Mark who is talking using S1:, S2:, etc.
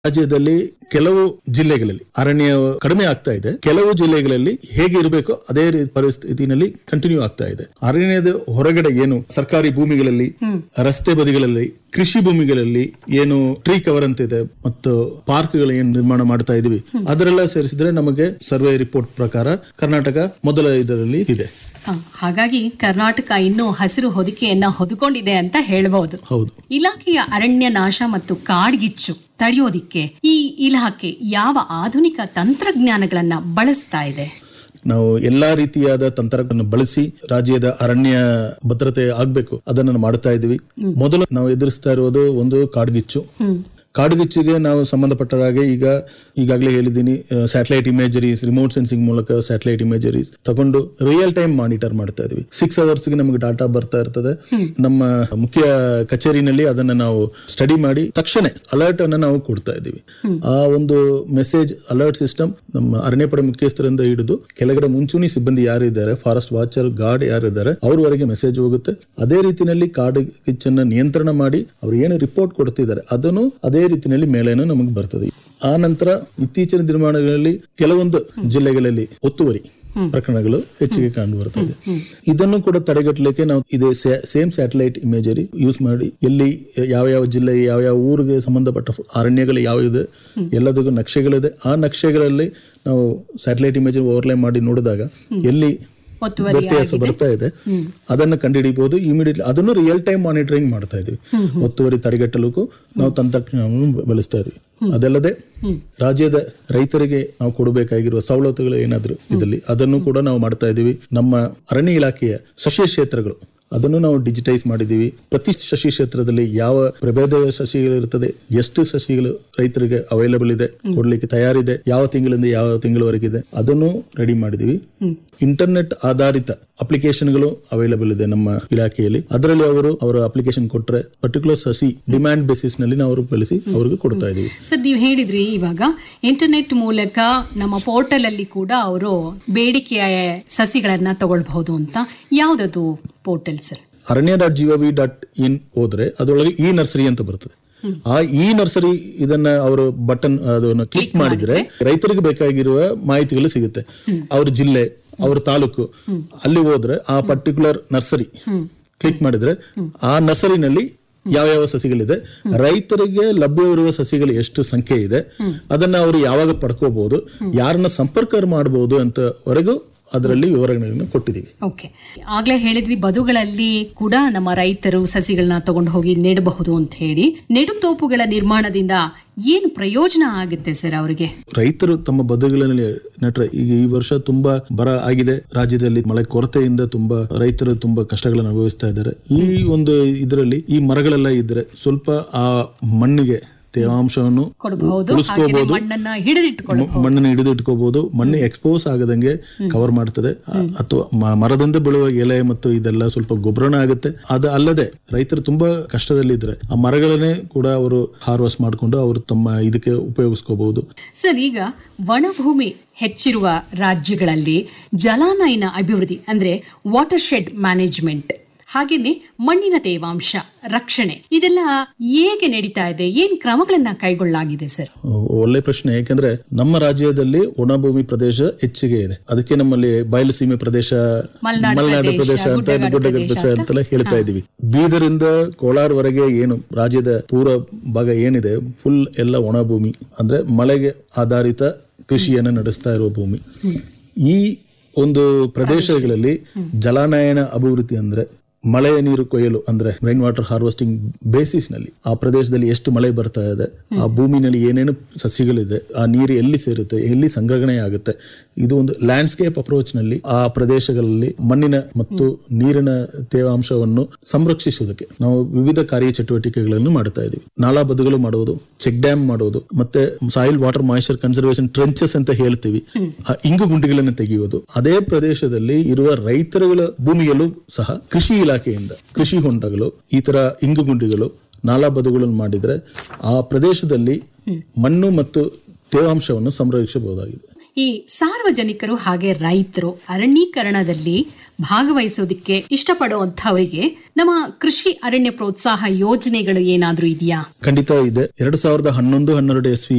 S1: ರಾಜ್ಯದಲ್ಲಿ ಕೆಲವು ಜಿಲ್ಲೆಗಳಲ್ಲಿ ಅರಣ್ಯ ಕಡಿಮೆ ಆಗ್ತಾ ಇದೆ ಕೆಲವು ಜಿಲ್ಲೆಗಳಲ್ಲಿ ಹೇಗೆ ಇರಬೇಕು ಅದೇ ರೀ- ಪರಿಸ್ಥಿತಿನಲ್ಲಿ ಕಂಟಿನ್ಯೂ ಆಗ್ತಾ ಇದೆ ಅರಣ್ಯದ ಹೊರಗಡೆ ಏನು ಸರ್ಕಾರಿ ಭೂಮಿಗಳಲ್ಲಿ ರಸ್ತೆ ಬದಿಗಳಲ್ಲಿ ಕೃಷಿ ಭೂಮಿಗಳಲ್ಲಿ ಏನು ಟ್ರೀ ಕವರ್ ಅಂತ ಇದೆ ಮತ್ತು ಪಾರ್ಕ್ಗಳು ಏನು ನಿರ್ಮಾಣ ಮಾಡ್ತಾ ಇದೀವಿ ಅದರೆಲ್ಲ ಸೇರಿಸಿದ್ರೆ ನಮಗೆ ಸರ್ವೆ ರಿಪೋರ್ಟ್ ಪ್ರಕಾರ ಕರ್ನಾಟಕ ಮೊದಲ ಇದರಲ್ಲಿ ಇದೆ
S2: ಹ, ಹಾಗಾಗಿ ಕರ್ನಾಟಕ ಇನ್ನೂ ಹಸಿರು ಹೊದಿಕೆಯನ್ನ ಹೊದ್ಕೊಂಡಿದೆ ಅಂತ ಹೇಳ್ಬಹುದು
S1: ಹೌದು
S2: ಇಲಾಖೆಯ ಅರಣ್ಯ ನಾಶ ಮತ್ತು ಕಾಡ್ಗಿಚ್ಚು ತಡೆಯೋದಿಕ್ಕೆ ಈ ಇಲಾಖೆ ಯಾವ ಆಧುನಿಕ ತಂತ್ರಜ್ಞಾನಗಳನ್ನ ಬಳಸ್ತಾ ಇದೆ
S1: ನಾವು ಎಲ್ಲಾ ರೀತಿಯಾದ ತಂತ್ರಗಳನ್ನು ಬಳಸಿ ರಾಜ್ಯದ ಅರಣ್ಯ ಭದ್ರತೆ ಆಗ್ಬೇಕು ಅದನ್ನು ಮಾಡ್ತಾ ಇದೀವಿ ಮೊದಲು ನಾವು ಎದುರಿಸ್ತಾ ಇರೋದು ಒಂದು ಕಾಡ್ಗಿಚ್ಚು ಕಾಡ್ಗಿಚ್ಚಿಗೆ ನಾವು ಸಂಬಂಧಪಟ್ಟ ಹಾಗೆ ಈಗ ಈಗಾಗಲೇ ಹೇಳಿದ್ದೀನಿ ಸ್ಯಾಟಲೈಟ್ ಇಮೇಜರೀಸ್ ರಿಮೋಟ್ ಸೆನ್ಸಿಂಗ್ ಮೂಲಕ ಸ್ಯಾಟಲೈಟ್ ಇಮೇಜರೀಸ್ ತಗೊಂಡು ರಿಯಲ್ ಟೈಮ್ ಮಾನಿಟರ್ ಮಾಡ್ತಾ ಇದೀವಿ ಸಿಕ್ಸ್ ಅವರ್ಸ್ ಗೆ ನಮಗೆ ಡಾಟಾ ಬರ್ತಾ ಇರ್ತದೆ ನಮ್ಮ ಮುಖ್ಯ ಕಚೇರಿನಲ್ಲಿ ಅದನ್ನ ನಾವು ಸ್ಟಡಿ ಮಾಡಿ ತಕ್ಷಣ ಅಲರ್ಟ್ ಅನ್ನ ನಾವು ಕೊಡ್ತಾ ಇದೀವಿ ಆ ಒಂದು ಮೆಸೇಜ್ ಅಲರ್ಟ್ ಸಿಸ್ಟಮ್ ನಮ್ಮ ಅರಣ್ಯ ಪಡೆ ಮುಖ್ಯಸ್ಥರಿಂದ ಹಿಡಿದು ಕೆಳಗಡೆ ಮುಂಚೂಣಿ ಸಿಬ್ಬಂದಿ ಯಾರಿದ್ದಾರೆ ಫಾರೆಸ್ಟ್ ವಾಚರ್ ಗಾರ್ಡ್ ಯಾರಿದ್ದಾರೆ ಅವ್ರವರೆಗೆ ಮೆಸೇಜ್ ಹೋಗುತ್ತೆ ಅದೇ ರೀತಿಯಲ್ಲಿ ಕಾಡು ಕಿಚ್ಚನ್ನ ನಿಯಂತ್ರಣ ಮಾಡಿ ಅವ್ರು ಏನು ರಿಪೋರ್ಟ್ ಕೊಡ್ತಿದ್ದಾರೆ ಅದನ್ನು ಅದೇ ರೀತಿಯಲ್ಲಿ ಮೇಲೇನು ನಮಗೆ ಬರ್ತದೆ ಆ ನಂತರ ಇತ್ತೀಚಿನ ದಿನಮಾನಗಳಲ್ಲಿ ಕೆಲವೊಂದು ಜಿಲ್ಲೆಗಳಲ್ಲಿ ಒತ್ತುವರಿ ಪ್ರಕರಣಗಳು ಹೆಚ್ಚಿಗೆ ಕಂಡು ಬರ್ತದೆ ಇದನ್ನು ಕೂಡ ತಡೆಗಟ್ಟಲಿಕ್ಕೆ ನಾವು ಇದೇ ಸೇಮ್ ಸ್ಯಾಟಲೈಟ್ ಇಮೇಜರಿ ಯೂಸ್ ಮಾಡಿ ಎಲ್ಲಿ ಯಾವ ಯಾವ ಜಿಲ್ಲೆ ಯಾವ ಯಾವ ಊರಿಗೆ ಸಂಬಂಧಪಟ್ಟ ಅರಣ್ಯಗಳು ಯಾವ ಇದೆ ಎಲ್ಲದಕ್ಕೂ ನಕ್ಷೆಗಳಿದೆ ಆ ನಕ್ಷೆಗಳಲ್ಲಿ ನಾವು ಸ್ಯಾಟಲೈಟ್ ಇಮೇಜರಿ ಓವರ್ಲೈ ಮಾಡಿ ನೋಡಿದಾಗ ಎಲ್ಲಿ
S2: ಒತ್ತುವರಿ
S1: ವ್ಯತ್ಯಾಸ ಬರ್ತಾ ಇದೆ ಅದನ್ನು ಕಂಡುಹಿಡಿಬಹುದು ಇಮಿಡಿಯೇಟ್ಲಿ ಅದನ್ನು ರಿಯಲ್ ಟೈಮ್ ಮಾನಿಟರಿಂಗ್ ಮಾಡ್ತಾ ಇದೀವಿ ಒತ್ತುವರಿ ತಡೆಗಟ್ಟಲಿಕ್ಕೂ ನಾವು ತಂತ್ರಜ್ಞಾನವನ್ನು ಬಳಸ್ತಾ ಇದೀವಿ ಅದಲ್ಲದೆ ರಾಜ್ಯದ ರೈತರಿಗೆ ನಾವು ಕೊಡಬೇಕಾಗಿರುವ ಸವಲತ್ತುಗಳು ಏನಾದ್ರು ಇದರಲ್ಲಿ ಅದನ್ನು ಕೂಡ ನಾವು ಮಾಡ್ತಾ ಇದೀವಿ ನಮ್ಮ ಅರಣ್ಯ ಇಲಾಖೆಯ ಸಸ್ಯ ಕ್ಷೇತ್ರಗಳು ಅದನ್ನು ನಾವು ಡಿಜಿಟೈಸ್ ಮಾಡಿದೀವಿ ಪ್ರತಿ ಸಸಿ ಕ್ಷೇತ್ರದಲ್ಲಿ ಯಾವ ಪ್ರಭೇದ ಸಸಿಗಳು ಇರ್ತದೆ ಎಷ್ಟು ಸಸಿಗಳು ರೈತರಿಗೆ ಅವೈಲಬಲ್ ಇದೆ ಕೊಡ್ಲಿಕ್ಕೆ ತಯಾರಿದೆ ಯಾವ ತಿಂಗಳಿಂದ ಯಾವ ತಿಂಗಳವರೆಗಿದೆ ಅದನ್ನು ರೆಡಿ ಮಾಡಿದೀವಿ ಇಂಟರ್ನೆಟ್ ಆಧಾರಿತ ಅಪ್ಲಿಕೇಶನ್ಗಳು ಅವೈಲಬಲ್ ಇದೆ ನಮ್ಮ ಇಲಾಖೆಯಲ್ಲಿ ಅದರಲ್ಲಿ ಅವರು ಅವರ ಅಪ್ಲಿಕೇಶನ್ ಕೊಟ್ರೆ ಪರ್ಟಿಕ್ಯುಲರ್ ಸಸಿ ಡಿಮ್ಯಾಂಡ್ ಬೇಸಿಸ್ ನಲ್ಲಿ ನಾವು ಅವ್ರಿಗೆ ಬೆಳೆಸಿ ಅವ್ರಿಗೆ ಕೊಡ್ತಾ ಇದೀವಿ
S2: ಸರ್ ನೀವು ಹೇಳಿದ್ರಿ ಇವಾಗ ಇಂಟರ್ನೆಟ್ ಮೂಲಕ ನಮ್ಮ ಪೋರ್ಟಲ್ ಅಲ್ಲಿ ಕೂಡ ಅವರು ಬೇಡಿಕೆಯ ಸಸಿಗಳನ್ನ ತಗೊಳ್ಬಹುದು ಅಂತ ಯಾವ್ದದು portal sir
S1: Aranya dot GOV dot in ಹೋದ್ರೆ ಅದರೊಳಗೆ ಈ ನರ್ಸರಿ ಅಂತ ಬರ್ತದೆ ಆ ಈ ನರ್ಸರಿ ಇದನ್ನ ಅವರು ಬಟನ್ ಅದನ್ನು ಕ್ಲಿಕ್ ಮಾಡಿದ್ರೆ ರೈತರಿಗೆ ಬೇಕಾಗಿರುವ ಮಾಹಿತಿಗಳು ಸಿಗುತ್ತೆ ಅವ್ರ ಜಿಲ್ಲೆ ಅವ್ರ ತಾಲೂಕು ಅಲ್ಲಿ ಹೋದ್ರೆ ಆ ಪರ್ಟಿಕ್ಯುಲರ್ ನರ್ಸರಿ ಕ್ಲಿಕ್ ಮಾಡಿದ್ರೆ ಆ ನರ್ಸರಿನಲ್ಲಿ ಯಾವ ಯಾವ ಸಸಿಗಳಿದೆ ರೈತರಿಗೆ ಲಭ್ಯವಿರುವ ಸಸಿಗಳು ಎಷ್ಟು ಸಂಖ್ಯೆ ಇದೆ ಅದನ್ನ ಅವರು ಯಾವಾಗ ಪಡ್ಕೋಬಹುದು ಯಾರನ್ನ ಸಂಪರ್ಕ ಮಾಡಬಹುದು ಅಂತವರೆಗೂ ಅದರಲ್ಲಿ ವಿವರಗಳನ್ನು ಕೊಟ್ಟಿದ್ದೀವಿ
S2: ಓಕೆ ಆಗ್ಲೇ ಹೇಳಿದ್ವಿ ಬದುಗಳಲ್ಲಿ ಕೂಡ ನಮ್ಮ ರೈತರು ಸಸಿಗಳನ್ನ ತಗೊಂಡು ಹೋಗಿ ನೆಡಬಹುದು ಅಂತ ಹೇಳಿ ನೆಡುತೋಪುಗಳ ನಿರ್ಮಾಣದಿಂದ ಏನು ಪ್ರಯೋಜನ ಆಗುತ್ತೆ ಸರ್ ಅವರಿಗೆ
S1: ರೈತರು ತಮ್ಮ ಬದುಗಳಲ್ಲಿ ನಟ್ರೆ ಈಗ ಈ ವರ್ಷ ತುಂಬಾ ಬರ ಆಗಿದೆ ರಾಜ್ಯದಲ್ಲಿ ಮಳೆ ಕೊರತೆಯಿಂದ ತುಂಬಾ ರೈತರು ತುಂಬಾ ಕಷ್ಟಗಳನ್ನು ಅನುಭವಿಸ್ತಾ ಇದ್ದಾರೆ ಈ ಒಂದು ಇದರಲ್ಲಿ ಈ ಮರಗಳೆಲ್ಲ ಇದ್ರೆ ಸ್ವಲ್ಪ ಆ ಮಣ್ಣಿಗೆ ತೇವಾಂಶವನ್ನು
S2: ಕೊಡಬಹುದು
S1: ಉಳಿಸ್ಕೋಬಹುದು
S2: ಮಣ್ಣನ್ನ ಹಿಡಿದಿಟ್ಟುಕೊಳ್ಳ
S1: ಮ- ಮಣ್ಣನ್ನು ಹಿಡಿದು ಇಟ್ಕೋಬಹುದು ಮಣ್ಣು ಎಕ್ಸ್ಪೋಸ್ ಆಗದಂಗೆ ಕವರ್ ಮಾಡ್ತದೆ ಅ- ಅಥವಾ ಮ- ಮರದಿಂದ ಬೀಳುವ ಎಲೆ ಮತ್ತು ಇದೆಲ್ಲ ಸ್ವಲ್ಪ ಗೊಬ್ಬರನ ಆಗುತ್ತೆ ಅದು ಅಲ್ಲದೆ ರೈತರು ತುಂಬಾ ಕಷ್ಟದಲ್ಲಿದ್ರೆ ಆ ಮರಗಳನ್ನೇ ಕೂಡ ಅವರು ಹಾರ್ವೆಸ್ಟ್ ಮಾಡಿಕೊಂಡು ಅವರು ತಮ್ಮ ಇದಕ್ಕೆ ಉಪಯೋಗಿಸ್ಕೋಬಹುದು
S2: ಸರ್ ಈಗ ವನಭೂಮಿ ಹೆಚ್ಚಿರುವ ರಾಜ್ಯಗಳಲ್ಲಿ ಜಲಾನಯನ ಅಭಿವೃದ್ಧಿ ಅಂದ್ರೆ ವಾಟರ್ ಶೆಡ್ ಮ್ಯಾನೇಜ್ಮೆಂಟ್ ಹಾಗೇನೆ ಮಣ್ಣಿನ ತೇವಾಂಶ ರಕ್ಷಣೆ ಇದೆಲ್ಲ ಹೇಗೆ ನಡೀತಾ ಇದೆ ಏನ್ ಕ್ರಮಗಳನ್ನ ಕೈಗೊಳ್ಳಲಾಗಿದೆ ಸರ್
S1: ಒಳ್ಳೆ ಪ್ರಶ್ನೆ ಯಾಕಂದ್ರೆ ನಮ್ಮ ರಾಜ್ಯದಲ್ಲಿ ಒಣಭೂಮಿ ಪ್ರದೇಶ ಹೆಚ್ಚಿಗೆ ಇದೆ ಅದಕ್ಕೆ ನಮ್ಮಲ್ಲಿ ಬಯಲು ಸೀಮೆ ಪ್ರದೇಶ
S2: ಮಲೆನಾಡು
S1: ಮಲೆನಾಡು
S2: ಪ್ರದೇಶ,
S1: ಪ್ರದೇಶ ಅಂತ
S2: ಗುಡ್ಡಗಾಡು
S1: ಗುಡ್ಡಗಾಡು
S2: ಪ್ರದೇಶ
S1: ಪ್ರದೇಶ ಅಂತೆಲ್ಲ ಹೇಳ್ತಾ ಇದೀವಿ ಬೀದರಿಂದ ಕೋಲಾರವರೆಗೆ ಏನು ರಾಜ್ಯದ ಪೂರ್ವ ಭಾಗ ಏನಿದೆ ಫುಲ್ ಎಲ್ಲ ಒಣಭೂಮಿ ಅಂದ್ರೆ ಮಳೆಗೆ ಆಧಾರಿತ ಕೃಷಿಯನ್ನು ನಡೆಸ್ತಾ ಇರುವ ಭೂಮಿ ಈ ಒಂದು ಪ್ರದೇಶಗಳಲ್ಲಿ ಜಲಾನಯನ ಅಭಿವೃದ್ಧಿ ಅಂದ್ರೆ ಮಳೆಯ ನೀರು ಕೊಯ್ಯಲು ಅಂದ್ರೆ ರೈನ್ ವಾಟರ್ ಹಾರ್ವೆಸ್ಟಿಂಗ್ ಬೇಸಿಸ್ ನಲ್ಲಿ ಆ ಪ್ರದೇಶದಲ್ಲಿ ಎಷ್ಟು ಮಳೆ ಬರ್ತಾ ಇದೆ ಆ ಭೂಮಿನಲ್ಲಿ ಏನೇನು ಸಸ್ಯಗಳಿದೆ ಆ ನೀರು ಎಲ್ಲಿ ಸೇರುತ್ತೆ ಎಲ್ಲಿ ಸಂಗ್ರಹಣೆ ಆಗುತ್ತೆ ಇದು ಒಂದು ಲ್ಯಾಂಡ್ಸ್ಕೇಪ್ ಅಪ್ರೋಚ್ ನಲ್ಲಿ ಆ ಪ್ರದೇಶಗಳಲ್ಲಿ ಮಣ್ಣಿನ ಮತ್ತು ನೀರಿನ ತೇವಾಂಶವನ್ನು ಸಂರಕ್ಷಿಸುವುದಕ್ಕೆ ನಾವು ವಿವಿಧ ಕಾರ್ಯಚಟುವಟಿಕೆಗಳನ್ನು ಮಾಡ್ತಾ ಇದೀವಿ ನಾಲಾ ಬದುಗಳು ಮಾಡುವುದು ಚೆಕ್ ಡ್ಯಾಮ್ ಮಾಡುವುದು ಮತ್ತೆ soil water moisture conservation trenches ಅಂತ ಹೇಳ್ತೀವಿ ಆ ಇಂಗು ಗುಂಡಿಗಳನ್ನು ತೆಗೆಯುವುದು ಅದೇ ಪ್ರದೇಶದಲ್ಲಿ ಇರುವ ರೈತರುಗಳ ಭೂಮಿಯಲ್ಲೂ ಸಹ ಕೃಷಿ ಇಲಾಖೆಯಿಂದ ಕೃಷಿ ಹೊಂಡಗಳು ಈ ತರ ಇಂಗು ಗುಂಡಿಗಳು ನಾಲಾ ಬದುಗಳನ್ನು ಮಾಡಿದ್ರೆ ಆ ಪ್ರದೇಶದಲ್ಲಿ ಮಣ್ಣು ಮತ್ತು ತೇವಾಂಶವನ್ನು ಸಂರಕ್ಷಿಸಬಹುದಾಗಿದೆ
S2: ಈ ಸಾರ್ವಜನಿಕರು ಹಾಗೆ ರೈತರು ಅರಣ್ಯೀಕರಣದಲ್ಲಿ ಭಾಗವಹಿಸೋದಕ್ಕೆ ಇಷ್ಟಪಡುವಂತವರಿಗೆ ನಮ್ಮ ಕೃಷಿ ಅರಣ್ಯ ಪ್ರೋತ್ಸಾಹ ಯೋಜನೆಗಳು ಏನಾದ್ರೂ ಇದೆಯಾ
S1: ಖಂಡಿತ ಇದೆ ಎರಡ್ ಸಾವಿರದ ಹನ್ನೊಂದು ಹನ್ನೆರಡು ಎಸ್ವಿ